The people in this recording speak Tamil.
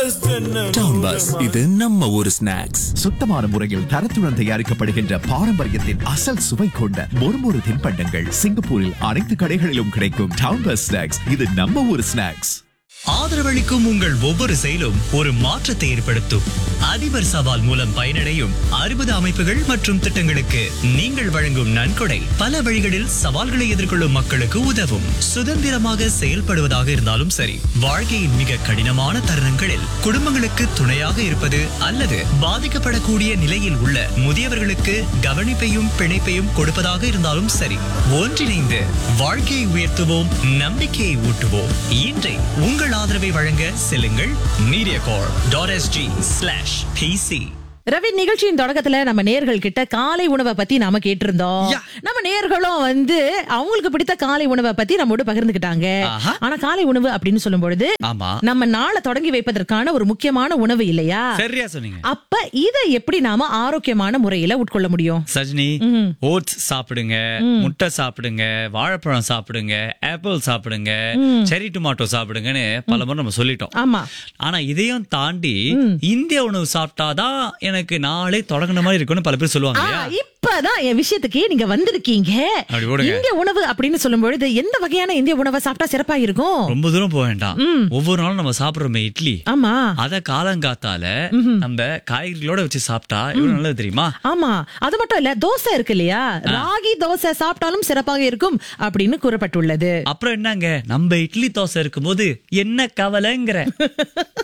டவுன் பஸ் இது நம்ம ஊரு ஸ்நாக்ஸ் சுத்தமான முறையில் தரத்துடன் தயாரிக்கப்படுகின்ற பாரம்பரியத்தின் அசல் சுவை கொண்ட மொறுமொறு தின்பண்டங்கள் சிங்கப்பூரில் அனைத்து கடைகளிலும் கிடைக்கும் டவுன் பஸ் ஸ்நாக்ஸ் இது நம்ம ஊர் ஸ்நாக்ஸ் ஆதரவளிக்கும் உங்கள் ஒவ்வொரு செயலும் ஒரு மாற்றத்தை ஏற்படுத்தும் அதிபர் சவால் மூலம் பயனடையும் அறுபது அமைப்புகள் மற்றும் திட்டங்களுக்கு நீங்கள் வழங்கும் நன்கொடை பல வழிகளில் சவால்களை எதிர்கொள்ளும் மக்களுக்கு உதவும் சுதந்திரமாக செயல்படுவதாக இருந்தாலும் சரி வாழ்க்கையின் மிக கடினமான தருணங்களில் குடும்பங்களுக்கு துணையாக இருப்பது அல்லது பாதிக்கப்படக்கூடிய நிலையில் உள்ள முதியவர்களுக்கு கவனிப்பையும் பிணைப்பையும் கொடுப்பதாக இருந்தாலும் சரி ஒன்றிணைந்து வாழ்க்கையை உயர்த்துவோம் நம்பிக்கையை ஊட்டுவோம் இன்றை உங்கள் ஆதரவை வழங்க செல்லுங்கள் mediacorp dot SG slash PC Ravi நிகழ்ச்சியின் தொடக்கத்துல நம்ம நேர்கள் கிட்ட காலை உணவை பத்தி நாம கேட்டிருந்தோம் நம்ம நேர்களும் வந்து அவங்களுக்கு பிடித்த காலை உணவை பத்தி நம்மோட பகிர்ந்துக்கிட்டாங்க ஆஹா. ஆனா காலை உணவு அப்படின்னு சொல்லும் பொழுது ஆமா நம்ம நாளை தொடங்கி வைப்பதற்கான ஒரு முக்கியமான உணவு இல்லையா சரியா சொன்னீங்க அப்ப இதை எப்படி நாம ஆரோக்கியமான முறையில உட்கொள்ள முடியும் சஜினி ஓட்ஸ் சாப்பிடுங்க முட்டை சாப்பிடுங்க வாழைப்பழம் சாப்பிடுங்க ஆப்பிள் சாப்பிடுங்க செரி டொமாட்டோ சாப்பிடுங்கன்னு பல முறை நம்ம சொல்லிட்டோம் ஆமா ஆனா இதையும் தாண்டி இந்திய உணவு சாப்பிட்டாதான் எனக்கு நாளே தொடங்கின மாதிரி இருக்கும்னு பல பேர் சொல்லுவாங்க ஆ, இல்லையா இப்பதான் என் விஷயத்துக்கே நீங்க வந்திருக்கீங்க அப்படி போடுங்க. இந்திய உணவு அப்படின்னு சொல்லும் பொழுது எந்த வகையான இந்திய உணவை சாப்பிட்டா சிறப்பா இருக்கும் ரொம்ப தூரம் போக வேண்டாம் ஒவ்வொரு நாளும் நம்ம சாப்பிடுறோமே இட்லி ஆமா அத காலங்காத்தால நம்ம காய்கறிகளோட வச்சு சாப்பிட்டா எவ்வளவு நல்லது தெரியுமா ஆமா அது மட்டும் இல்ல தோசை இருக்கு இல்லையா ராகி தோசை சாப்பிட்டாலும் சிறப்பாக இருக்கும் அப்படின்னு கூறப்பட்டுள்ளது அப்புறம் என்னங்க நம்ம இட்லி தோசை இருக்கும்போது என்ன கவலைங்கிற